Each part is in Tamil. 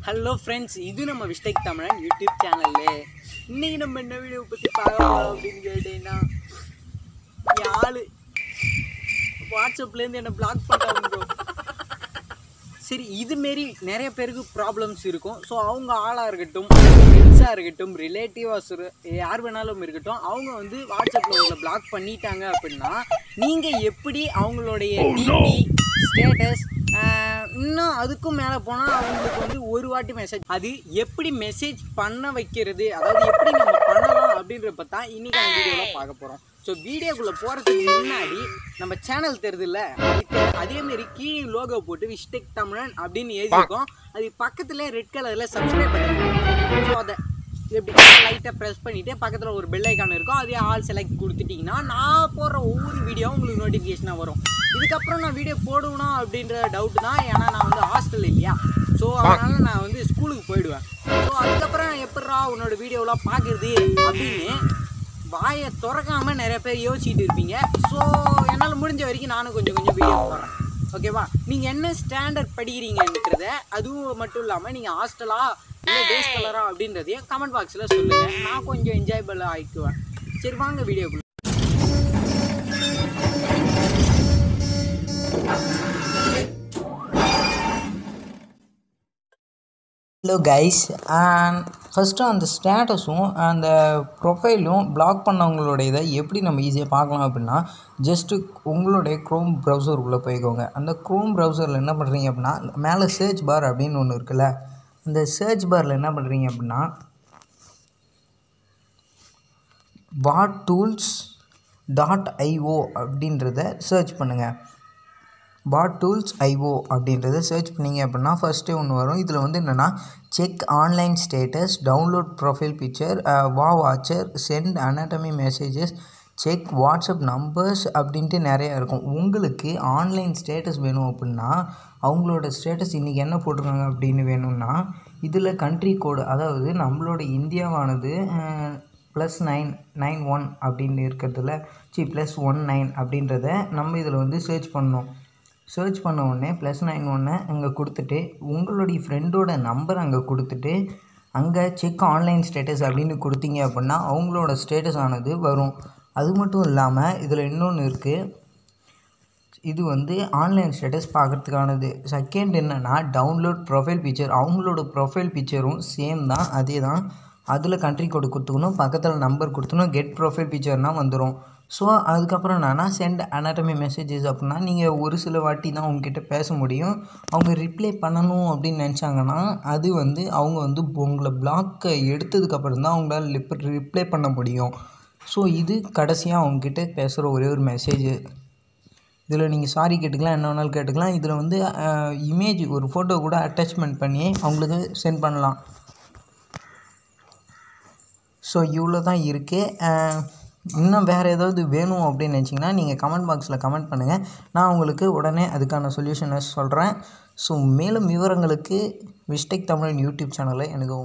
ஹலோ ஃப்ரெண்ட்ஸ் இது நம்ம விஷ்டேக் தமிழன் யூடியூப் சேனல்லு இன்னைக்கு நம்ம என்ன வீடியோ பற்றி பார்க்கலாம் அப்படின்னு கேட்டீங்கன்னா என் ஆளு வாட்ஸ்அப்லேருந்து என்னை பிளாக் பண்ணிட்டாங்க bro. சரி இதுமாரி நிறைய பேருக்கு ப்ராப்ளம்ஸ் இருக்கும் ஸோ அவங்க ஆளாக இருக்கட்டும் ஃப்ரெண்ட்ஸாக இருக்கட்டும் ரிலேட்டிவாக யார் வேணாலும் இருக்கட்டும் அவங்க வந்து வாட்ஸ்அப்பில் உங்களை பிளாக் பண்ணிட்டாங்க அப்படின்னா நீங்கள் எப்படி அவங்களுடைய டிபி ஸ்டேட்டஸ் இன்னும் அதுக்கும் மேலே போனால் அவங்களுக்கு வந்து ஒரு வாட்டி மெசேஜ் அது எப்படி மெசேஜ் பண்ண வைக்கிறது அதாவது எப்படி நம்ம பண்ணலாம் அப்படின்றத தான் இன்னைக்கு அந்த வீடியோவில் பார்க்க போகிறோம் ஸோ வீடியோக்குள்ளே போகிறதுக்கு முன்னாடி நம்ம சேனல் தெரியுதுல்ல அதுக்கு அதேமாரி கீழே லோகோ போட்டு விஷ்டெக் தமிழன் அப்படின்னு எழுதியிருக்கோம் அது பக்கத்தில் ரெட் கலரில் சப்ஸ்கிரைப் பண்ணிருக்கோம் ஸோ அதை எப்படி லைட்டாக ப்ரெஸ் பண்ணிவிட்டு பக்கத்தில் ஒரு பெல் ஐக்கான் இருக்கும் அதே ஆல் செலக்ட் கொடுத்துட்டிங்கன்னா நான் போடுற ஒவ்வொரு வீடியோவும் உங்களுக்கு நோட்டிஃபிகேஷனாக வரும் இதுக்கப்புறம் நான் வீடியோ போடுவேனா அப்படின்ற டவுட் தான் ஏன்னா நான் வந்து ஹாஸ்டல் இல்லையா ஸோ அதனால் நான் வந்து ஸ்கூலுக்கு போயிடுவேன் ஸோ அதுக்கப்புறம் எப்பட்றா உன்னோட வீடியோலாம் பார்க்குறது அப்படின்னு வாயை திறக்காம நிறைய பேர் யோசிச்சுட்டு இருப்பீங்க ஸோ என்னால் முடிஞ்ச வரைக்கும் நானும் கொஞ்சம் கொஞ்சம் வீடியோ போடுறேன் ஓகேவா நீங்கள் என்ன ஸ்டாண்டர்ட் படிக்கிறீங்கன்றத அதுவும் மட்டும் இல்லாமல் நீங்கள் ஹாஸ்டலா இல்லை டேஸ் கலரா அப்படின்றதையும் கமெண்ட் பாக்ஸில் சொல்லுங்கள் நான் கொஞ்சம் என்ஜாயபிளாக ஆயிக்குவேன் சரி வாங்க வீடியோக்குள்ள ஹலோ கைஸ் அண்ட் ஃபஸ்ட்டு அந்த ஸ்டேட்டஸும் அந்த ப்ரொஃபைலும் பிளாக் பண்ணவங்களோட இதை எப்படி நம்ம ஈஸியாக பார்க்கலாம் அப்படின்னா ஜஸ்ட்டு உங்களுடைய க்ரோம் ப்ரௌசருக்குள்ளே போய்க்கோங்க அந்த க்ரோம் ப்ரௌசரில் என்ன பண்ணுறீங்க அப்படின்னா மேலே சர்ச் பார் அப்படின்னு ஒன்று இருக்குல்ல அந்த சர்ச் பாரில் என்ன பண்ணுறீங்க அப்படின்னா வாட் டூல்ஸ் டாட் ஐஓ அப்படின்றத சர்ச் பண்ணுங்கள் பாட் டூல்ஸ் ஐஓ அப்படின்றத சர்ச் பண்ணிங்க அப்படின்னா ஃபஸ்ட்டே ஒன்று வரும் இதில் வந்து என்னென்னா check online status download profile picture வா watcher send anatomy messages check WhatsApp numbers அப்படின்ட்டு நிறையா இருக்கும் உங்களுக்கு ஆன்லைன் ஸ்டேட்டஸ் வேணும் அப்படின்னா அவங்களோட ஸ்டேட்டஸ் இன்றைக்கி என்ன போட்டிருக்காங்க அப்படின்னு வேணும்னா இதில் கண்ட்ரி கோடு அதாவது நம்மளோட இந்தியாவானது ப்ளஸ் நைன் நைன் ஒன் அப்படின்னு இருக்கிறதுல சி ப்ளஸ் ஒன் நைன் அப்படின்றத நம்ம இதில் வந்து சர்ச் பண்ணோம் சர்ச் பண்ண உடனே ப்ளஸ் நைன் ஒன்னை அங்கே கொடுத்துட்டு உங்களுடைய ஃப்ரெண்டோட நம்பர் அங்கே கொடுத்துட்டு அங்கே செக் ஆன்லைன் ஸ்டேட்டஸ் அப்படின்னு கொடுத்தீங்க அப்படின்னா அவங்களோட ஸ்டேட்டஸ் ஆனது வரும் அது மட்டும் இல்லாமல் இதில் இன்னொன்று இருக்குது இது வந்து ஆன்லைன் ஸ்டேட்டஸ் பார்க்குறதுக்கானது செகண்ட் என்னென்னா டவுன்லோட் ப்ரொஃபைல் பிக்சர் அவங்களோட ப்ரொஃபைல் பிக்சரும் சேம் தான் அதே தான் அதில் கண்ட்ரி கோடு கொடுத்துக்கணும் பக்கத்தில் நம்பர் கொடுத்துக்கணும் கெட் ப்ரொஃபைல் பிக்சர்னால் வந்துடும் ஸோ அதுக்கப்புறம் என்னன்னா சென்ட் அனாட்டமி மெசேஜஸ் அப்படின்னா நீங்கள் ஒரு சில வாட்டி தான் அவங்கக்கிட்ட பேச முடியும் அவங்க ரிப்ளை பண்ணணும் அப்படின்னு நினச்சாங்கன்னா அது வந்து அவங்க வந்து உங்களை பிளாக்கை எடுத்ததுக்கப்புறம் தான் அவங்களால லிப் ரிப்ளை பண்ண முடியும் ஸோ இது கடைசியாக அவங்கக்கிட்ட பேசுகிற ஒரே ஒரு மெசேஜ் இதில் நீங்கள் சாரி கேட்டுக்கலாம் என்ன வேணாலும் கேட்டுக்கலாம் இதில் வந்து இமேஜ் ஒரு ஃபோட்டோ கூட அட்டாச்மெண்ட் பண்ணி அவங்களுக்கு சென்ட் பண்ணலாம் ஸோ இவ்வளோ தான் இருக்குது இன்னும் வேறு ஏதாவது வேணும் அப்படின்னு நினச்சிங்கன்னா நீங்கள் கமெண்ட் பாக்ஸில் கமெண்ட் பண்ணுங்கள் நான் உங்களுக்கு உடனே அதுக்கான சொல்யூஷனை சொல்கிறேன் ஸோ மேலும் விவரங்களுக்கு விஷ்டெக் தமிழன் யூடியூப் சேனலை எனக்கு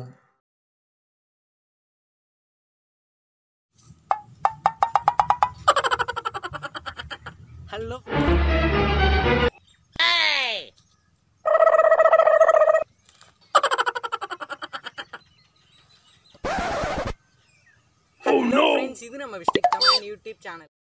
ஹலோ ஹலோ ஃப்ரெண்ட்ஸ் இது நம்ம விஷ்டெக் தமிழன் யூடியூப் சேனல்